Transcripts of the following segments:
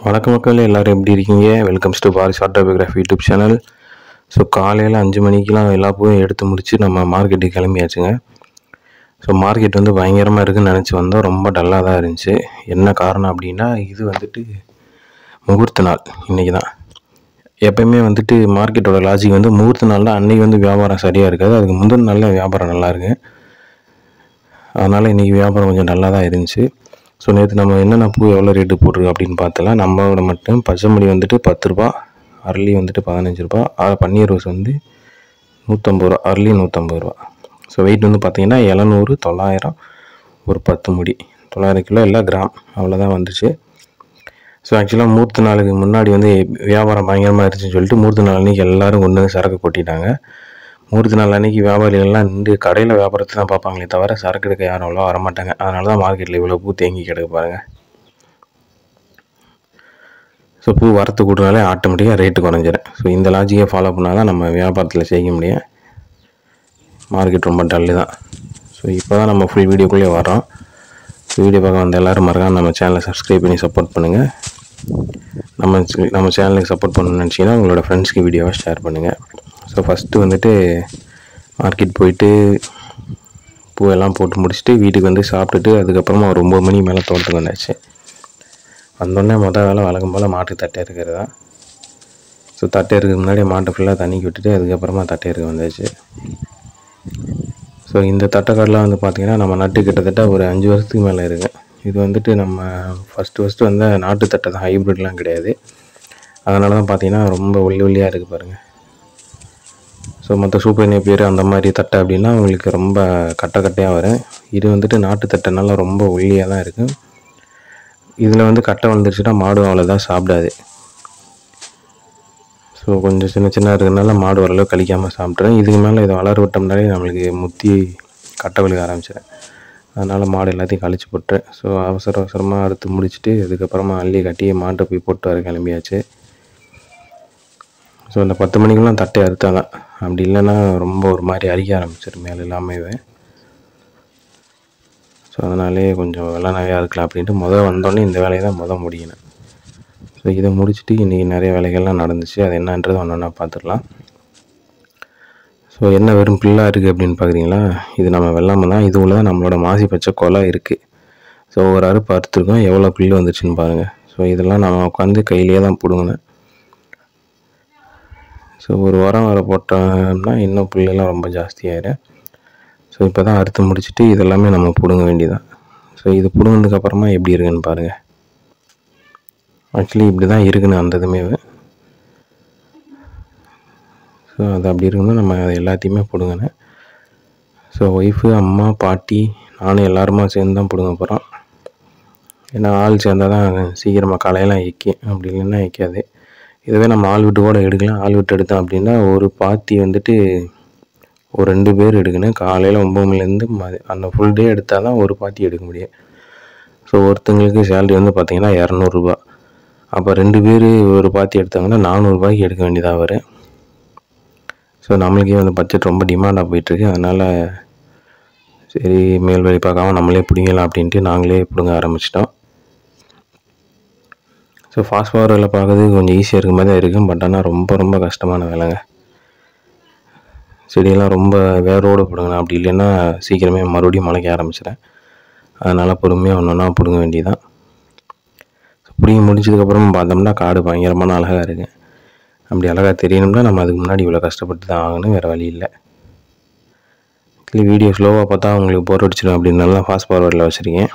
வணக்கம் மக்கள் எல்லோரும் எப்படி இருக்கீங்க welcomes to Paris autobiography YouTube channel so காலையில் அஞ்சு மணிக்கெலாம் எல்லா பூவும் எடுத்து முடித்து நம்ம மார்க்கெட்டுக்கு கிளம்பியாச்சுங்க ஸோ மார்க்கெட் வந்து பயங்கரமாக இருக்குன்னு நினச்சி வந்தோம் ரொம்ப டல்லாக தான் இருந்துச்சு என்ன காரணம் அப்படின்னா இது வந்துட்டு முகூர்த்த நாள் இன்றைக்கி தான் எப்பயுமே வந்துட்டு மார்க்கெட்டோட லாஜிக் வந்து முகூர்த்த நாள் தான் அன்றைக்கி வந்து வியாபாரம் சரியாக இருக்காது அதுக்கு முந்தின நாளில் வியாபாரம் நல்லா இருக்கு அதனால் இன்றைக்கி வியாபாரம் கொஞ்சம் நல்லா தான் இருந்துச்சு ஸோ நேற்று நம்ம என்னென்ன பூ எவ்வளோ ரேட்டு போட்டிருக்கு அப்படின்னு பார்த்தலாம் நம்மளோட மட்டும் பச்சைமல்லி வந்துட்டு பத்து ரூபா அரளி வந்துட்டு பதினஞ்சு ரூபா அஹ் பன்னீர் ரோஸ் வந்து நூற்றம்பது ரூபா அரளி நூற்றம்பது ரூபா ஸோ வெயிட் வந்து பார்த்தீங்கன்னா எழுநூறு தொள்ளாயிரம் ஒரு பத்து முடி தொள்ளாயிரம் கிலோ எல்லாம் கிராம் அவ்வளோதான் வந்துச்சு ஸோ ஆக்சுவலாக மூர்த்த நாளுக்கு முன்னாடி வந்து வியாபாரம் பயங்கரமாக இருந்துச்சுன்னு சொல்லிட்டு மூர்த்த நாள் அன்றைக்கி எல்லோரும் கொண்டு வந்து சரக்கு கொட்டிட்டாங்க மூர்த்த நாள் அன்றைக்கி வியாபாரிகள்லாம் நின்று கடையில் வியாபாரத்தை தான் பார்ப்பாங்களே தவிர சரக்கு எடுக்க யாரும் அவ்வளோ வரமாட்டாங்க அதனால தான் மார்க்கெட்டில் இவ்வளோ பூ தேங்கி கிடக்கு பாருங்கள் ஸோ பூ வரத்து கூட்டினாலே ஆட்டோமேட்டிக்காக ரேட்டு குறைஞ்சிரும் ஸோ இந்த லாஜிக்கை ஃபாலோ பண்ணால் தான் நம்ம வியாபாரத்தில் செய்ய முடியும் மார்க்கெட் ரொம்ப டல்லு தான் ஸோ இப்போ தான் நம்ம ஃபுல் வீடியோக்குள்ளே வரோம் ஸோ வீடியோ பார்க்க வந்த எல்லோரும் மறக்காம நம்ம சேனலை சப்ஸ்கிரைப் பண்ணி சப்போர்ட் பண்ணுங்கள் நம்ம சி- நம்ம சேனலுக்கு சப்போர்ட் பண்ணணும்னு நினச்சிங்கன்னா உங்களோட ஃப்ரெண்ட்ஸ்க்கு வீடியோவை ஷேர் பண்ணுங்கள் ஸோ ஃபஸ்ட்டு வந்துட்டு மார்க்கெட் போயிட்டு பூவெல்லாம் போட்டு முடிச்சுட்டு வீட்டுக்கு வந்து சாப்பிட்டுட்டு அதுக்கப்புறமா ஒரு ஒம்பது மணி மேலே தோட்டத்துக்கு வந்தாச்சு வந்தோடனே மொதல் வேலை வழக்கம் போல் மாட்டு தட்டை இருக்கிறது தான் ஸோ தட்டை இருக்கிறதுக்கு முன்னாடி மாட்டை ஃபுல்லாக தண்ணிக்கு விட்டுட்டு அதுக்கப்புறமா தட்டை இருக்க வந்தாச்சு ஸோ இந்த தட்டைக்காடெலாம் வந்து பார்த்திங்கன்னா நம்ம நட்டு கிட்டத்தட்ட ஒரு அஞ்சு வருஷத்துக்கு மேலே இருக்கு இது வந்துட்டு நம்ம ஃபஸ்ட்டு ஃபஸ்ட்டு வந்த நாட்டு தட்டை தான் ஹைப்ரிட்லாம் கிடையாது அதனால தான் பார்த்தீங்கன்னா ரொம்ப ஒல்லி ஒல்லியாக இருக்குது பாருங்கள் ஸோ மற்ற சூப்பர் நேப்பியர் அந்த மாதிரி தட்டை அப்படின்னா உங்களுக்கு ரொம்ப கட்டை கட்டையாக வரும் இது வந்துட்டு நாட்டு தட்டைனால ரொம்ப ஒல்லியாக தான் இருக்குது இதில் வந்து கட்டை வந்துருச்சுன்னா மாடு அவ்வளோதான் சாப்பிடாது ஸோ கொஞ்சம் சின்ன சின்ன இருக்கிறதுனால மாடு ஓரளவு கழிக்காமல் சாப்பிட்றேன் இதுக்கு மேலே இதை வளர விட்டோம்னாலே நம்மளுக்கு முத்தி கட்டை விழுக ஆரம்பிச்சிடும் அதனால் மாடு எல்லாத்தையும் கழிச்சு போட்டுறேன் ஸோ அவசர அவசரமாக அறுத்து முடிச்சுட்டு அதுக்கப்புறமா அள்ளி கட்டி மாட்டை போய் போட்டு வர கிளம்பியாச்சு ஸோ இந்த பத்து மணிக்கெல்லாம் தட்டை அறுத்தாங்க அப்படி இல்லைன்னா ரொம்ப ஒரு மாதிரி அரிக்க ஆரம்பிச்சிடும் மேலே எல்லாமே ஸோ அதனாலே கொஞ்சம் வெள்ளை நிறையா இருக்கலாம் அப்படின்ட்டு முதல் வந்தோடனே இந்த வேலையை தான் முதல் முடியணும் ஸோ இதை முடிச்சுட்டு இன்றைக்கி நிறைய வேலைகள்லாம் நடந்துச்சு அது என்னன்றது ஒன்று ஒன்றா பார்த்துடலாம் ஸோ என்ன வெறும் பில்லாக இருக்குது அப்படின்னு பார்க்குறீங்களா இது நம்ம வெள்ளாமை தான் இது உள்ள தான் நம்மளோட மாசி பச்சை கொலை இருக்குது ஸோ ஒரு அறுப்பு அறுத்துருக்கோம் எவ்வளோ புல் வந்துச்சுன்னு பாருங்கள் ஸோ இதெல்லாம் நம்ம உட்காந்து கையிலேயே தான் பிடுங்கணும் ஸோ ஒரு வாரம் வர போட்டோம்னா இன்னும் புல்லெல்லாம் ரொம்ப ஜாஸ்தியாயிடும் ஸோ இப்போ தான் அறுத்து முடிச்சுட்டு இதெல்லாமே நம்ம பிடுங்க வேண்டியதான் ஸோ இது பிடுங்கினதுக்கப்புறமா எப்படி இருக்குன்னு பாருங்கள் ஆக்சுவலி இப்படி தான் இருக்குன்னு அந்த இதுமே ஸோ அது அப்படி இருக்கும்போது நம்ம அதை எல்லாத்தையுமே பிடுங்கணும் ஸோ ஒய்ஃபு அம்மா பாட்டி நானும் எல்லாருமா சேர்ந்து தான் பிடுங்க போகிறோம் ஏன்னா ஆள் சேர்ந்தால் தான் சீக்கிரமாக களையெல்லாம் இக்கி அப்படி இல்லைன்னா இக்காது இதுவே நம்ம ஆள் விட்டு கூட எடுக்கலாம் ஆள் விட்டு எடுத்தோம் அப்படின்னா ஒரு பாத்தி வந்துட்டு ஒரு ரெண்டு பேர் எடுக்கணும் காலையில் ஒம்பது மணிலேருந்து மதி அந்த ஃபுல் டே எடுத்தால் தான் ஒரு பாத்தி எடுக்க முடியும் ஸோ ஒருத்தங்களுக்கு சேலரி வந்து பார்த்திங்கன்னா இரநூறுபா அப்போ ரெண்டு பேர் ஒரு பாத்தி எடுத்தாங்கன்னா நானூறுபாய்க்கு எடுக்க வேண்டியதாக வரும் ஸோ நம்மளுக்கே வந்து பட்ஜெட் ரொம்ப டிமாண்டாக போயிட்டுருக்கு அதனால் சரி மேல் வேலை பார்க்காம நம்மளே பிடிங்கலாம் அப்படின்ட்டு நாங்களே பிடுங்க ஆரம்பிச்சிட்டோம் ஸோ ஃபாஸ்ட் ஃபார்வர்டில் பார்க்கறது கொஞ்சம் ஈஸியாக இருக்க மாதிரி தான் இருக்கும் பட் ஆனால் ரொம்ப ரொம்ப கஷ்டமான வேலைங்க செடியெல்லாம் ரொம்ப வேரோடு பிடுங்கணும் அப்படி இல்லைன்னா சீக்கிரமே மறுபடியும் முளைக்க ஆரம்பிச்சிடும் அதனால் பொறுமையாக ஒன்று ஒன்றா பிடுங்க வேண்டியதான் பிடிங்கி முடிச்சதுக்கப்புறமா பார்த்தோம்னா காடு பயங்கரமான அழகாக இருக்குது அப்படி அழகாக தெரியணும்னா நம்ம அதுக்கு முன்னாடி இவ்வளோ கஷ்டப்பட்டு தான் ஆகணும் வேறு வழி இல்லை ஆக்சுவலி வீடியோ ஸ்லோவாக பார்த்தா உங்களுக்கு போர் அடிச்சிடும் அப்படின்னால ஃபாஸ்ட் ஃபார்வர்டில் வச்சுருக்கேன்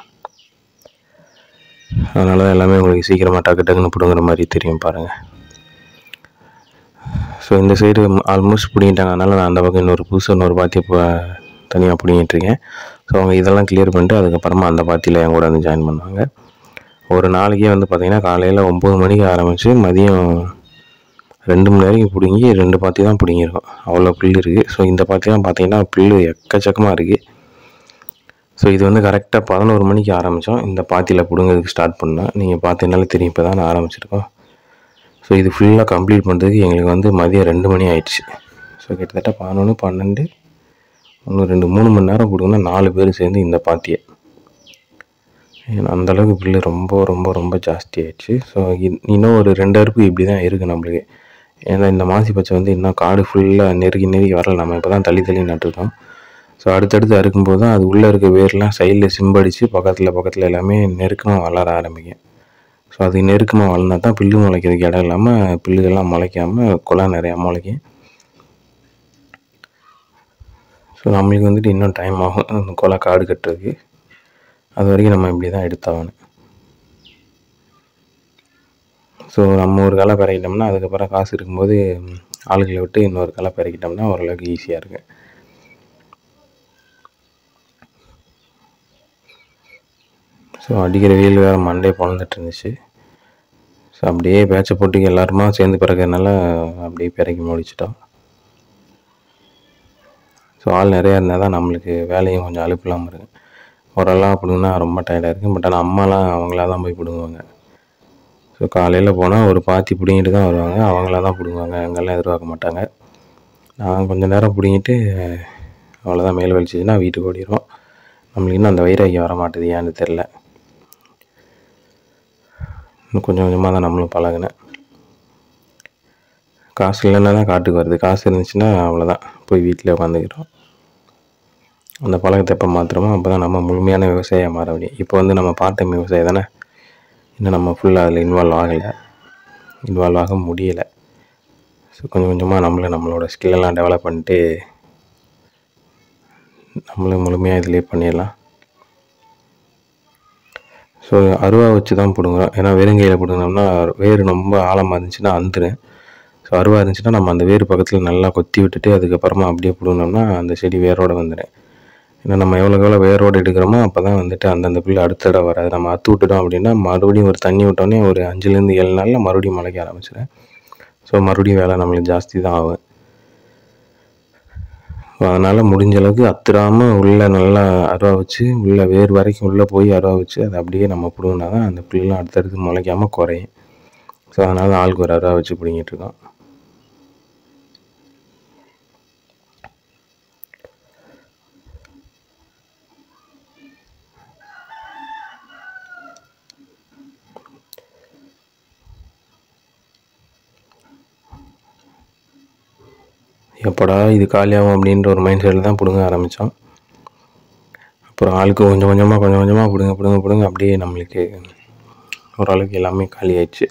அதனால தான் எல்லாமே உங்களுக்கு சீக்கிரமாக டக்கு டக்குன்னு பிடுங்குற மாதிரி தெரியும் பாருங்கள் ஸோ இந்த சைடு ஆல்மோஸ்ட் பிடிங்கிட்டாங்க அதனால் நான் அந்த பக்கம் இன்னொரு புதுசு இன்னொரு பாத்தி இப்போ தனியாக பிடிங்கிட்டு இருக்கேன் ஸோ அவங்க இதெல்லாம் கிளியர் பண்ணிட்டு அதுக்கப்புறமா அந்த பாத்தியில் என் கூட வந்து ஜாயின் பண்ணுவாங்க ஒரு நாளைக்கே வந்து பார்த்திங்கன்னா காலையில் ஒம்பது மணிக்கு ஆரம்பித்து மதியம் ரெண்டு மணி வரைக்கும் பிடுங்கி ரெண்டு பாத்தி தான் பிடுங்கியிருக்கோம் அவ்வளோ புல் இருக்குது ஸோ இந்த பாத்திலாம் பார்த்தீங்கன்னா புல் எக்கச்சக்கமாக இருக்குது ஸோ இது வந்து கரெக்டாக பதினோரு மணிக்கு ஆரம்பித்தோம் இந்த பாத்தியில் பிடுங்கிறதுக்கு ஸ்டார்ட் பண்ணோம் நீங்கள் பார்த்தீங்கனாலே தெரியும் இப்போ தான் ஆரம்பிச்சிருக்கோம் ஸோ இது ஃபுல்லாக கம்ப்ளீட் பண்ணுறதுக்கு எங்களுக்கு வந்து மதியம் ரெண்டு மணி ஆயிடுச்சு ஸோ கிட்டத்தட்ட பதினொன்று பன்னெண்டு ஒன்று ரெண்டு மூணு மணி நேரம் கொடுக்கணும் நாலு பேர் சேர்ந்து இந்த பாத்தியை ஏன்னா அந்த அளவுக்கு புல்லு ரொம்ப ரொம்ப ரொம்ப ஜாஸ்தி ஆயிடுச்சு ஸோ இன்னும் ஒரு ரெண்டு அறுப்பு இப்படி தான் இருக்குது நம்மளுக்கு ஏன்னா இந்த மாசி பச்சை வந்து இன்னும் காடு ஃபுல்லாக நெருக்கி நெருக்கி வரல நம்ம இப்போ தான் தள்ளி தள்ளி நட்டுருக்கோம் ஸோ அடுத்தடுத்து அறுக்கும்போது தான் அது உள்ளே இருக்க வேர்லாம் சைடில் சிம்படிச்சு பக்கத்தில் பக்கத்தில் எல்லாமே நெருக்கமாக வளர ஆரம்பிக்கும் ஸோ அது நெருக்கமாக வளர்ந்தா தான் புல்லு முளைக்கிறதுக்கு இடம் இல்லாமல் புல்லுகள்லாம் முளைக்காமல் குலை நிறையா முளைக்கும் ஸோ நம்மளுக்கு வந்துட்டு இன்னும் டைம் ஆகும் அந்த குலை காடு கட்டுறதுக்கு அது வரைக்கும் நம்ம இப்படி தான் எடுத்தாகணும் ஸோ நம்ம ஒரு களை பிறக்கிட்டோம்னா அதுக்கப்புறம் காசு இருக்கும்போது ஆளுகளை விட்டு இன்னொரு களை பிறக்கிட்டோம்னா ஓரளவுக்கு ஈஸியாக இருக்கு ஸோ அடிக்கிற வெயில் வேறு மண்டே பிறந்துட்டு இருந்துச்சு ஸோ அப்படியே பேச்சை போட்டு எல்லாருமா சேர்ந்து பிறக்கிறதுனால அப்படியே பிறக்கி முடிச்சிட்டோம் ஸோ ஆள் நிறையா இருந்தால் தான் நம்மளுக்கு வேலையும் கொஞ்சம் அலுப்பு இல்லாமல் இருக்கும் ஓரளவு பிடுங்கினா ரொம்ப டயர்டாக இருக்குது பட் ஆனால் அம்மாலாம் அவங்களா தான் போய் பிடுங்குவாங்க ஸோ காலையில் போனால் ஒரு பாத்தி பிடுங்கிட்டு தான் வருவாங்க அவங்களா தான் பிடுங்குவாங்க எங்கெல்லாம் எதிர்பார்க்க மாட்டாங்க நான் கொஞ்சம் நேரம் பிடுங்கிட்டு அவ்வளோதான் மேல் வலிச்சிச்சுன்னா வீட்டுக்கு ஓடிடுவோம் நம்மளுக்கு இன்னும் அந்த வைராக்கியம் வர மாட்டேது ஏன்னு தெரில இன்னும் கொஞ்சம் கொஞ்சமாக தான் நம்மளும் பழகினேன் காசு இல்லைன்னா தான் காட்டுக்கு வருது காசு இருந்துச்சுன்னா அவ்வளோதான் போய் வீட்டில் உட்காந்துக்கிறோம் அந்த பழக்கத்தை எப்போ மாற்றுறோமோ அப்போ தான் நம்ம முழுமையான விவசாயியாக மாற முடியும் இப்போ வந்து நம்ம பார்ட் டைம் விவசாயி தானே இன்னும் நம்ம ஃபுல்லாக அதில் இன்வால்வ் ஆகலை இன்வால்வ் ஆக முடியலை ஸோ கொஞ்சம் கொஞ்சமாக நம்மளை நம்மளோட ஸ்கில்லெல்லாம் டெவலப் பண்ணிட்டு நம்மளும் முழுமையாக இதிலே பண்ணிடலாம் ஸோ அருவா வச்சு தான் பிடுங்குறோம் ஏன்னா வெறுங்கையில் பிடுங்கினோம்னா வேர் ரொம்ப ஆழமாக இருந்துச்சுன்னா அந்துடும் ஸோ அருவா இருந்துச்சுன்னா நம்ம அந்த வேர் பக்கத்தில் நல்லா கொத்தி விட்டுட்டு அதுக்கப்புறமா அப்படியே பிடுங்கினோம்னா அந்த செடி வேரோட வந்துடும் ஏன்னா நம்ம எவ்வளோக்கு எவ்வளோ வேரோடு எடுக்கிறோமோ அப்போ தான் வந்துட்டு அந்தந்த புல்லு அடுத்த தடவை வராது நம்ம அத்து விட்டுட்டோம் அப்படின்னா மறுபடியும் ஒரு தண்ணி விட்டோன்னே ஒரு அஞ்சுலேருந்து ஏழு நாளில் மறுபடியும் முளைக்க ஆரம்பிச்சிடும் ஸோ மறுபடியும் வேலை நம்மளுக்கு ஜாஸ்தி தான் ஆகும் அதனால் முடிஞ்ச அளவுக்கு அத்துடாமல் உள்ளே நல்லா அருவா வச்சு உள்ளே வேர் வரைக்கும் உள்ளே போய் அருவா வச்சு அதை அப்படியே நம்ம பிடுங்கினா தான் அந்த புல்லாம் அடுத்தடுத்து முளைக்காமல் குறையும் ஸோ அதனால் ஆளுக்கு ஒரு அருவா வச்சு பிடிங்கிட்டு இருக்கோம் எப்படா இது காலியாகும் அப்படின்ற ஒரு மைண்ட் செட்டில் தான் பிடுங்க ஆரம்பித்தோம் அப்புறம் ஆளுக்கு கொஞ்சம் கொஞ்சமாக கொஞ்சம் கொஞ்சமாக பிடுங்க பிடுங்க பிடுங்க அப்படியே நம்மளுக்கு ஓரளவுக்கு எல்லாமே காலி ஆயிடுச்சு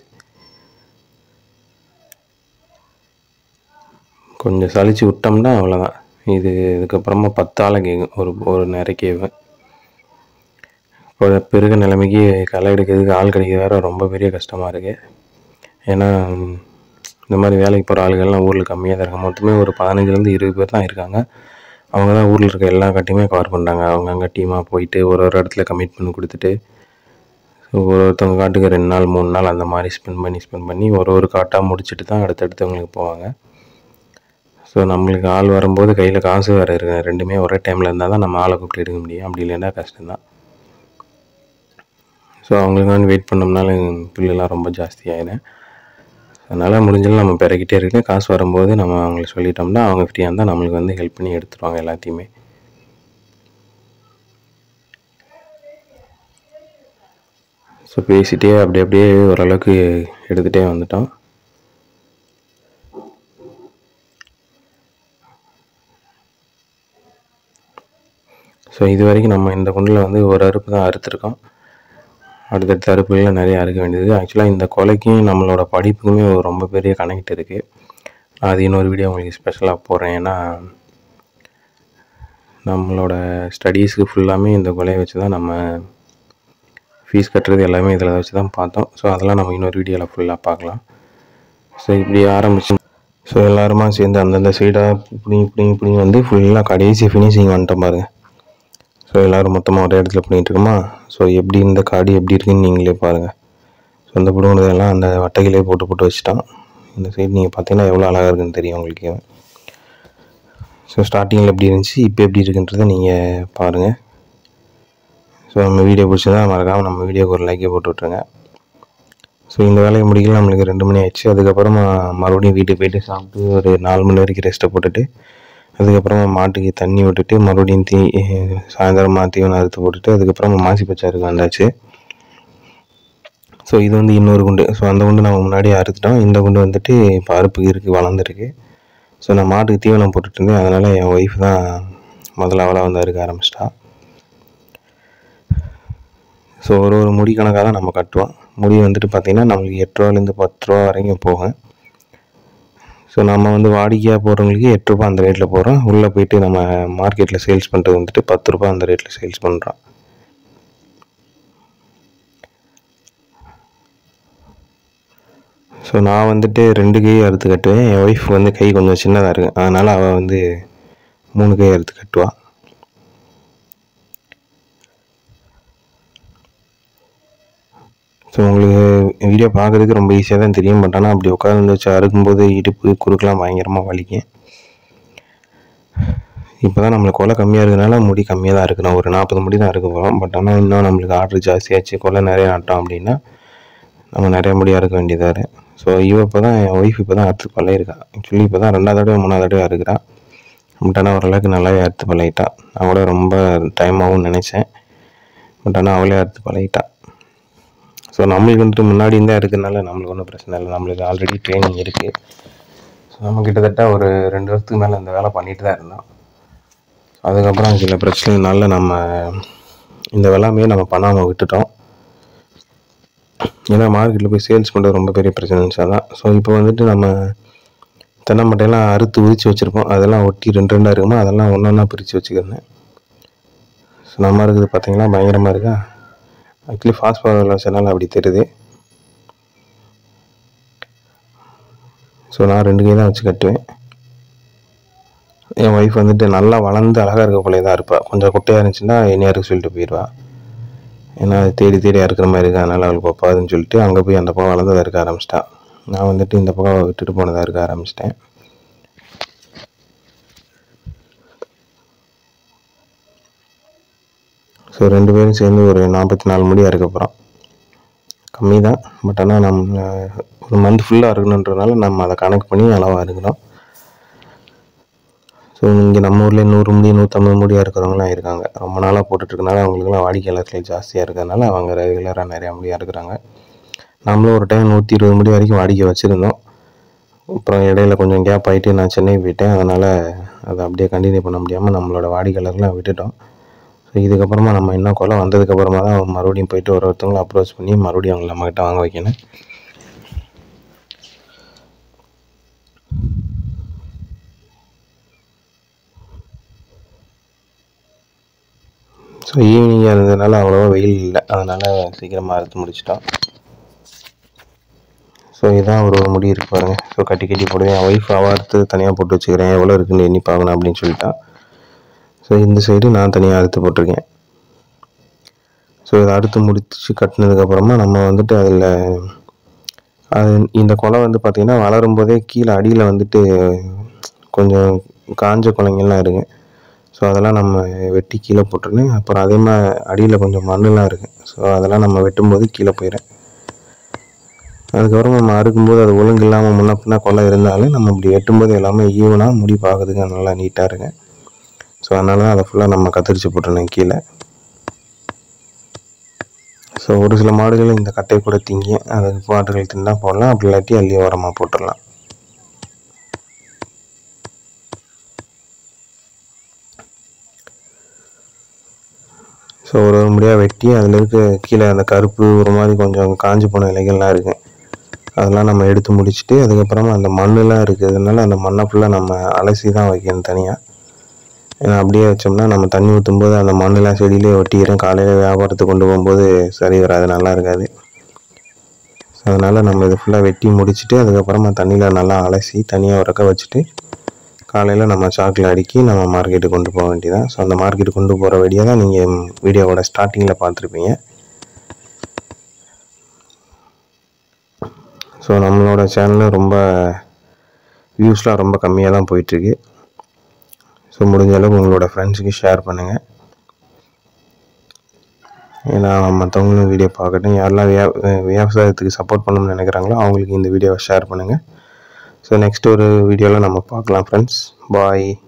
கொஞ்சம் சலிச்சு விட்டோம்னா அவ்வளோதான் இது இதுக்கப்புறமா பத்து ஆளை கேட்கும் ஒரு ஒரு நிறைக்கேவை இப்போ பெருக நிலைமைக்கு களை எடுக்கிறதுக்கு ஆள் கிடைக்கிறது வேற ரொம்ப பெரிய கஷ்டமாக இருக்குது ஏன்னா இந்த மாதிரி வேலைக்கு போகிற ஆளுகள்லாம் ஊரில் கம்மியாக தான் இருக்காங்க மொத்தமே ஒரு பதினஞ்சுலேருந்து இருபது பேர் தான் இருக்காங்க அவங்க தான் ஊரில் இருக்க எல்லா கட்டையுமே கவர் பண்ணுறாங்க அவங்க அங்கே டீமாக போயிட்டு ஒரு ஒரு இடத்துல கமிட் பண்ணி கொடுத்துட்டு ஒரு ஒருத்தவங்க காட்டுக்கு ரெண்டு நாள் மூணு நாள் அந்த மாதிரி ஸ்பெண்ட் பண்ணி ஸ்பெண்ட் பண்ணி ஒரு ஒரு காட்டாக முடிச்சுட்டு தான் அடுத்தடுத்தவங்களுக்கு போவாங்க ஸோ நம்மளுக்கு ஆள் வரும்போது கையில் காசு வேறு இருக்கு ரெண்டுமே ஒரே டைமில் இருந்தால் தான் நம்ம ஆளை கூப்பிட்டு எடுக்க முடியும் அப்படி இல்லைன்னா கஷ்டம்தான் ஸோ அவங்களுக்கு வந்து வெயிட் பண்ணோம்னாலும் புல்லெல்லாம் ரொம்ப ஜாஸ்தி ஆயிடும் அதனால் முடிஞ்சாலும் நம்ம பிறக்கிட்டே இருக்கு காசு வரும்போது நம்ம அவங்களுக்கு சொல்லிட்டோம்னா அவங்க ஃப்ரீயாக இருந்தால் நம்மளுக்கு வந்து ஹெல்ப் பண்ணி எடுத்துருவாங்க எல்லாத்தையுமே ஸோ பேசிகிட்டே அப்படி அப்படியே ஓரளவுக்கு எடுத்துகிட்டே வந்துட்டோம் ஸோ இது வரைக்கும் நம்ம இந்த குண்டில் வந்து ஒரு அறுப்பு தான் அறுத்துருக்கோம் அடுத்தடுத்த அறுப்புகளில் நிறைய அறுக்க வேண்டியது ஆக்சுவலாக இந்த கொலைக்கும் நம்மளோட படிப்புக்குமே ஒரு ரொம்ப பெரிய கனெக்ட் இருக்குது அது இன்னொரு வீடியோ உங்களுக்கு ஸ்பெஷலாக போடுறேன் ஏன்னா நம்மளோட ஸ்டடீஸுக்கு ஃபுல்லாமே இந்த கொலையை வச்சு தான் நம்ம ஃபீஸ் கட்டுறது எல்லாமே இதில் வச்சு தான் பார்த்தோம் ஸோ அதெல்லாம் நம்ம இன்னொரு வீடியோவில் ஃபுல்லாக பார்க்கலாம் ஸோ இப்படி ஆரம்பிச்சு ஸோ எல்லாருமா சேர்ந்து அந்தந்த சைடாக இப்படி இப்படி இப்படி வந்து ஃபுல்லாக கடைசி ஃபினிஷிங் வந்துட்டோம் பாருங்க ஸோ எல்லோரும் மொத்தமாக ஒரே இடத்துல பண்ணிகிட்டு இருக்கோமா ஸோ எப்படி இந்த காடு எப்படி இருக்குன்னு நீங்களே பாருங்கள் ஸோ இந்த பிடுங்கினதெல்லாம் அந்த வட்டைகளே போட்டு போட்டு வச்சுட்டான் இந்த சைடு நீங்கள் பார்த்தீங்கன்னா எவ்வளோ அழகாக இருக்குன்னு தெரியும் உங்களுக்கு ஸோ ஸ்டார்டிங்கில் எப்படி இருந்துச்சு இப்போ எப்படி இருக்குன்றதை நீங்கள் பாருங்கள் ஸோ நம்ம வீடியோ பிடிச்சதா மறக்காமல் நம்ம வீடியோக்கு ஒரு லைக்கை போட்டு விட்ருங்க ஸோ இந்த வேலையை முடிக்கல நம்மளுக்கு ரெண்டு மணி ஆயிடுச்சு அதுக்கப்புறமா மறுபடியும் வீட்டுக்கு போயிட்டு சாப்பிட்டு ஒரு நாலு மணி வரைக்கும் ரெஸ்ட்டை போட்டுட்டு அதுக்கப்புறமா மாட்டுக்கு தண்ணி விட்டுட்டு மறுபடியும் தீ சாயந்தரமா தீவனம் அறுத்து போட்டுட்டு அதுக்கப்புறமா மாசி பச்சாருக்கு வந்தாச்சு ஸோ இது வந்து இன்னொரு குண்டு ஸோ அந்த குண்டு நம்ம முன்னாடியே அறுத்துட்டோம் இந்த குண்டு வந்துட்டு இப்போ அறுப்புக்கு இருக்குது வளர்ந்துருக்கு ஸோ நான் மாட்டுக்கு தீவனம் போட்டுட்டு இருந்தேன் அதனால் என் ஒய்ஃப் தான் முதல்ல அவளாக வந்து அறுக்க ஆரம்பிச்சிட்டா ஸோ ஒரு ஒரு முடி கணக்காக தான் நம்ம கட்டுவோம் முடி வந்துட்டு பார்த்திங்கன்னா நம்மளுக்கு எட்டு ரூபாலேருந்து பத்து ரூபா வரைக்கும் போகும் ஸோ நம்ம வந்து வாடிக்கையாக போகிறவங்களுக்கு எட்டு ரூபா அந்த ரேட்டில் போகிறோம் உள்ளே போயிட்டு நம்ம மார்க்கெட்டில் சேல்ஸ் பண்ணுறது வந்துட்டு பத்து ரூபா அந்த ரேட்டில் சேல்ஸ் பண்ணுறோம் ஸோ நான் வந்துட்டு ரெண்டு கை அறுத்து கட்டுவேன் என் ஒய்ஃப் வந்து கை கொஞ்சம் சின்னதாக இருக்கு அதனால் அவள் வந்து மூணு கை அறுத்து கட்டுவாள் ஸோ உங்களுக்கு வீடியோ பார்க்குறதுக்கு ரொம்ப ஈஸியாக தான் தெரியும் பட் ஆனால் அப்படி உட்காந்து வச்சு அறுக்கும்போது இடுப்பு குறுக்கெலாம் பயங்கரமாக வலிக்கும் இப்போ தான் நம்மளுக்கு கொலை கம்மியாக இருக்கிறதுனால முடி கம்மியாக தான் இருக்கணும் ஒரு நாற்பது முடி தான் இருக்க போகிறோம் பட் ஆனால் இன்னும் நம்மளுக்கு ஆர்டர் ஜாஸ்தியாச்சு கொலை நிறைய நட்டோம் அப்படின்னா நம்ம நிறைய முடியாக இருக்க வேண்டியதாக இருக்கு ஸோ இவ இப்போ தான் என் ஒய்ஃப் இப்போ தான் அறுத்து பழகிருக்கா ஆக்சுவலி இப்போ தான் ரெண்டாவது தடவை மூணாவது தடவை அறுக்கிறா பட் ஆனால் ஓரளவுக்கு நல்லாவே அறுத்து பழகிட்டா நான் கூட ரொம்ப டைம் ஆகும்னு நினச்சேன் பட் ஆனால் அவளே அறுத்து பழகிட்டா ஸோ நம்மளுக்கு வந்துட்டு முன்னாடி இருந்தே இருக்கிறதுனால நம்மளுக்கு ஒன்றும் பிரச்சனை இல்லை நம்மளுக்கு ஆல்ரெடி ட்ரைனிங் இருக்குது ஸோ நம்ம கிட்டத்தட்ட ஒரு ரெண்டு வருஷத்துக்கு மேலே இந்த வேலை பண்ணிட்டு தான் இருந்தோம் அதுக்கப்புறம் சில பிரச்சனைனால நம்ம இந்த வெள்ளாமையே நம்ம பண்ணாமல் விட்டுட்டோம் ஏன்னா மார்க்கெட்டில் போய் சேல்ஸ் பண்ணுறது ரொம்ப பெரிய பிரச்சனை இருந்துச்சு அதான் ஸோ இப்போ வந்துட்டு நம்ம தென்னை மட்டையெல்லாம் அறுத்து உரிச்சு வச்சுருப்போம் அதெல்லாம் ஒட்டி ரெண்டு ரெண்டாக இருக்குமோ அதெல்லாம் ஒன்று ஒன்றா பிரித்து வச்சுக்கிறேன் ஸோ நம்ம இருக்குது பார்த்தீங்களா பயங்கரமாக இருக்கா ஆக்சுவலி ஃபாஸ்ட் ஃபார்வர்டில் வச்சனால அப்படி தெரியுது ஸோ நான் ரெண்டு கை தான் வச்சு கட்டுவேன் என் ஒய்ஃப் வந்துட்டு நல்லா வளர்ந்து அழகாக இருக்க போலே தான் இருப்பாள் கொஞ்சம் குட்டையாக இருந்துச்சுன்னா என்னையா இருக்கு சொல்லிட்டு போயிடுவா ஏன்னா அது தேடி தேடி அறுக்கிற மாதிரி இருக்கு அதனால் அவளுக்கு ஒப்பாதுன்னு சொல்லிட்டு அங்கே போய் அந்த பக்கம் வளர்ந்ததை இருக்க ஆரம்பிச்சிட்டா நான் வந்துட்டு இந்த பக்கம் விட்டுட்டு போனதாக இருக்க ஆரம்பிச்சிட்டேன் ஸோ ரெண்டு பேரும் சேர்ந்து ஒரு நாற்பத்தி நாலு முடி அறுக்க போகிறோம் கம்மி தான் பட் ஆனால் நம்ம ஒரு மந்த் ஃபுல்லாக இருக்கணுன்றதுனால நம்ம அதை கணக்கு பண்ணி அளவாக இருக்கணும் ஸோ இங்கே நம்ம ஊர்லேயே நூறு முடி நூற்றம்பது முடியாக இருக்கிறவங்களாம் இருக்காங்க ரொம்ப நாளாக போட்டுட்ருக்கனால அவங்களுக்குலாம் வாடிக்கையாளர்கள் ஜாஸ்தியாக இருக்கிறதுனால அவங்க ரெகுலராக நிறையா முடியாக இருக்கிறாங்க நம்மளும் ஒரு டைம் நூற்றி இருபது முடி வரைக்கும் வாடிக்கை வச்சுருந்தோம் அப்புறம் இடையில கொஞ்சம் கேப் ஆகிட்டு நான் சென்னை போயிட்டேன் அதனால் அதை அப்படியே கண்டினியூ பண்ண முடியாமல் நம்மளோட வாடிக்கையாளர்லாம் விட்டுட்டோம் ஸோ இதுக்கப்புறமா நம்ம இன்னும் கொலை வந்ததுக்கப்புறமா தான் மறுபடியும் போயிட்டு ஒரு ஒருத்தவங்களை அப்ரோச் பண்ணி மறுபடியும் அவங்கள நம்மக்கிட்ட வாங்க வைக்கணும் ஸோ ஈவினிங்காக இருந்ததுனால அவ்வளோவா வெயில் இல்லை அதனால் சீக்கிரமாக அறுத்து முடிச்சிட்டோம் ஸோ இதான் ஒரு முடி இருக்கு பாருங்கள் ஸோ கட்டி கட்டி போடுவேன் என் ஒய்ஃப் அவள் அறுத்து தனியாக போட்டு வச்சுக்கிறேன் எவ்வளோ இருக்குன்னு எண்ணி பார்க்கணும் அப்படின்னு சொல்லிட்டான் ஸோ இந்த சைடு நான் தனியாக அறுத்து போட்டிருக்கேன் ஸோ இதை அறுத்து முடிச்சு கட்டினதுக்கப்புறமா நம்ம வந்துட்டு அதில் அது இந்த குலை வந்து பார்த்திங்கன்னா வளரும் போதே கீழே அடியில் வந்துட்டு கொஞ்சம் காஞ்ச குலைங்கள்லாம் இருக்குது ஸோ அதெல்லாம் நம்ம வெட்டி கீழே போட்டுருணும் அப்புறம் அதே மாதிரி அடியில் கொஞ்சம் மண்ணெலாம் இருக்குது ஸோ அதெல்லாம் நம்ம வெட்டும்போது கீழே போயிடும் அதுக்கப்புறம் நம்ம அறுக்கும்போது அது ஒழுங்கு இல்லாமல் முன்ன பின்ன கொலை இருந்தாலும் நம்ம இப்படி வெட்டும்போது எல்லாமே ஈவனாக முடி பார்க்கறதுக்கு நல்லா நீட்டாக இருக்கு ஸோ அதனால தான் அதை ஃபுல்லாக நம்ம கத்திரிச்சு போட்டுருந்தேன் கீழே ஸோ ஒரு சில மாடுகள் இந்த கட்டை கூட திங்கி அதுக்கு மாடுகள் தின்னா போடலாம் அப்படி இல்லாட்டி அள்ளி ஓரமாக போட்டுடலாம் ஸோ ஒரு ஒரு முடியாக வெட்டி அதில் இருக்க கீழே அந்த கருப்பு ஒரு மாதிரி கொஞ்சம் காஞ்சி போன இலைகள்லாம் இருக்குது அதெல்லாம் நம்ம எடுத்து முடிச்சுட்டு அதுக்கப்புறமா அந்த மண்ணெலாம் இருக்கிறதுனால அந்த மண்ணை ஃபுல்லாக நம்ம அலசி தான் வைக்கணும் தனியாக ஏன்னா அப்படியே வச்சோம்னா நம்ம தண்ணி ஊற்றும் போது அந்த மண்ணெலாம் செடியிலே ஒட்டிக்கிறேன் காலையில் வியாபாரத்துக்கு கொண்டு போகும்போது சரி வராது நல்லா இருக்காது அதனால் நம்ம இதை ஃபுல்லாக வெட்டி முடிச்சுட்டு அதுக்கப்புறமா தண்ணியில் நல்லா அலசி தனியாக உறக்க வச்சுட்டு காலையில் நம்ம சாக்கில் அடுக்கி நம்ம மார்க்கெட்டுக்கு கொண்டு போக வேண்டியதான் ஸோ அந்த மார்க்கெட்டுக்கு கொண்டு போகிற வழியை தான் நீங்கள் வீடியோவோட ஸ்டார்டிங்கில் பார்த்துருப்பீங்க ஸோ நம்மளோட சேனலும் ரொம்ப வியூஸ்லாம் ரொம்ப கம்மியாக தான் போயிட்டுருக்கு ஸோ முடிஞ்ச அளவுக்கு உங்களோட ஃப்ரெண்ட்ஸுக்கு ஷேர் பண்ணுங்கள் ஏன்னா மற்றவங்களும் வீடியோ பார்க்கட்டும் யாரெல்லாம் வியா விவசாயத்துக்கு சப்போர்ட் பண்ணணும்னு நினைக்கிறாங்களோ அவங்களுக்கு இந்த வீடியோவை ஷேர் பண்ணுங்கள் ஸோ நெக்ஸ்ட் ஒரு வீடியோவில் நம்ம பார்க்கலாம் ஃப்ரெண்ட்ஸ் பாய்